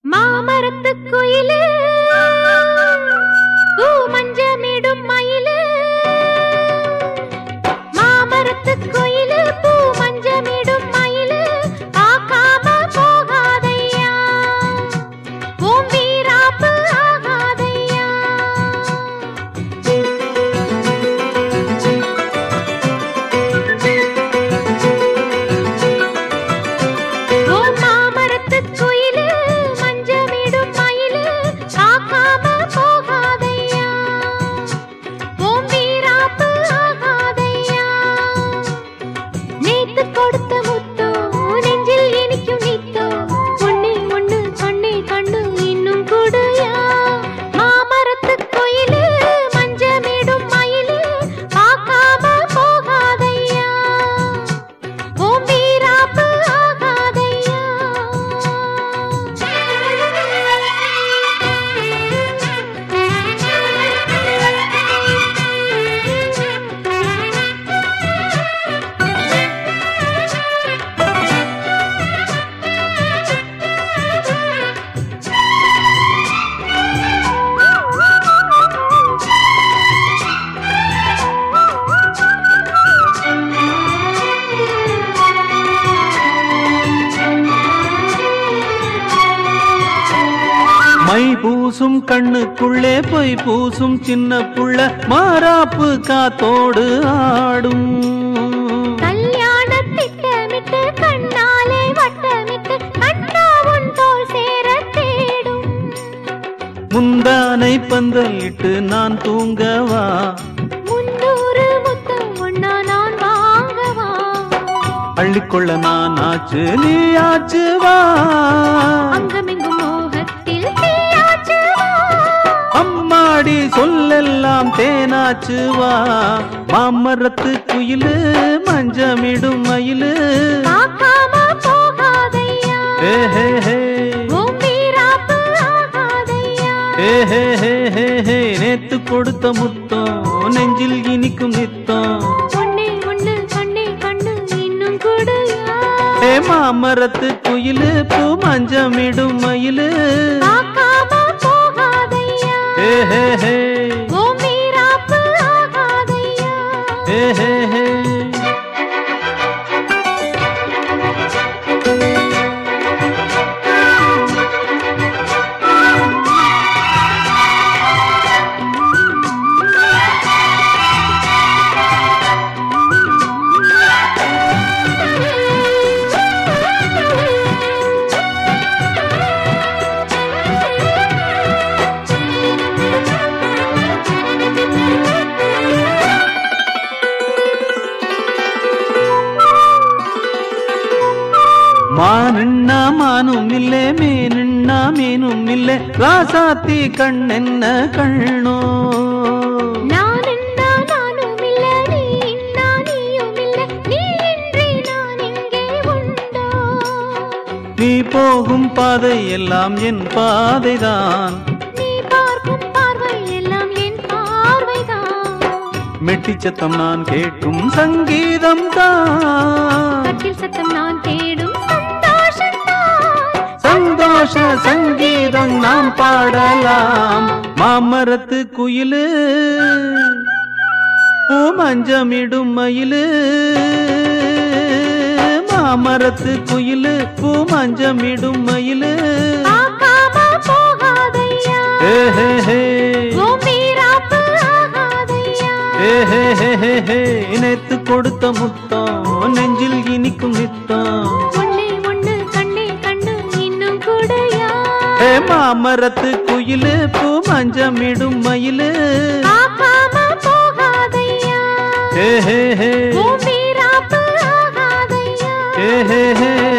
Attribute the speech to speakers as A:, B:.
A: மாமரத்து குயிலு பூ மஞ்சமிடும் மயிலு மாமரத்து குயிலு பூ மஞ்சமிடும் மயிலு பார்க்காம போகாதையா உன் வீராப்பு ஆகாதையா ஓ மாமரத்து குயிலு மஞ்சமிடும் மயிலு பார்க்காம போகாதையா ஓம் வீராப்பு ஆகாதையா நேத்து கொடுத்த முத்தோ நெஞ்சில் இனிக்கும் நித்தோ ஒண்ணே ஒண்ணு கண்ணே கண்ணு இன்னும் கொடுயா மாமரத்து குயிலு மஞ்சமிடும் மயிலு பார்க்காம போகாதையா ஓம் வீராப்பு ஆகாதையா
B: மை பூசும் கண்ணுக்குள்ளே பொய் பூசும் சின்ன புள்ள மாறாப்பு காத்தோடு ஆடும்
A: கல்யாண திட்டமிட்டு கண்ணாலே வட்டமிட்டு கண்ணா உன் தோல் சேர தேடும்
B: முந்தானை பந்தலிட்டு நான் தூங்கவா
A: முன்னூறு முத்தம் ஒன்னா நான் வாங்கவா
B: அள்ளிக்கொள்ள நான் ஆச்சு நீ ஆச்சு வா
A: அங்கமெங்கும் மோகத்தில் தீயாச்சு வா.
B: அம்மாடி சொல்லெல்லாம் தேனாச்சு வா மாமரத்து குயிலு மஞ்சமிடும் மயிலு
A: பார்க்காம போகாதையா
B: ஹே ஹே ஹே
A: உன் வீராப்பு ஆகாதையா
B: ஹே ஹே ஹே ஹே ஹே நேத்து கொடுத்த முத்தம் நெஞ்சில் இனிக்கும் நித்தம்
A: ஒண்ணே ஒண்ணு கண்ணே கண்ணு இன்னும் கொடுயா
B: ஹே மாமரத்து குயிலு பூ மஞ்சமிடும் மயிலு
A: பார்க்காம போகாதையா
B: ஹே ஹே ஹே
A: உன் வீராப்பு ஆகாதையா
B: ஹே ஹே ஹே மானுண்ணா மானும் இல்லே மீனுண்ணா மீனும் இல்லே ராசாத்தி கண்ணென்ன கண்ணோ
A: நான் இன்னா நானும் இல்ல, நீ இன்னா நீயும் இல்ல, நீ இன்றி நான் இங்கே உண்டோ?
B: நீ போகும் பாதை எல்லாம் என் பாதைதான்
A: நீ பார்க்கும் பார்வை எல்லாம் என் பார்வைதான்.
B: மெட்டிச்சத்தம் நான் கேட்கும் சங்கீதம் தான்
A: கட்டில் சத்தம் நான் தேடும் சந்தோஷம்தான்.
B: சந்தோஷ சங்கீதம் நாம் பாடலாம் மாமரத்து குயிலு பூ மஞ்சமிடும் மயிலு மாமரத்து குயிலு பூ மஞ்சமிடும் மயிலு
A: பார்க்காம போகாதையா.
B: ஹே ஹே ஹே
A: உன் வீராப்பு ஆகாதையா.
B: ஹே ஹே ஹே ஹே ஹே நேத்து கொடுத்த முத்தம் நெஞ்சில் இனிக்கும் நித்தம்
A: ஒண்ணே ஒண்ணு கண்ணே கண்ணு இன்னும் கூடயா
B: ஹே மாமரத்து குயிலு பூ மஞ்சமிடும் மயிலு
A: பார்க்காம போகாதையா
B: ஹே ஹே ஹே
A: உன் வீராப்பு ஆகாதையா
B: ஹே ஹே ஹே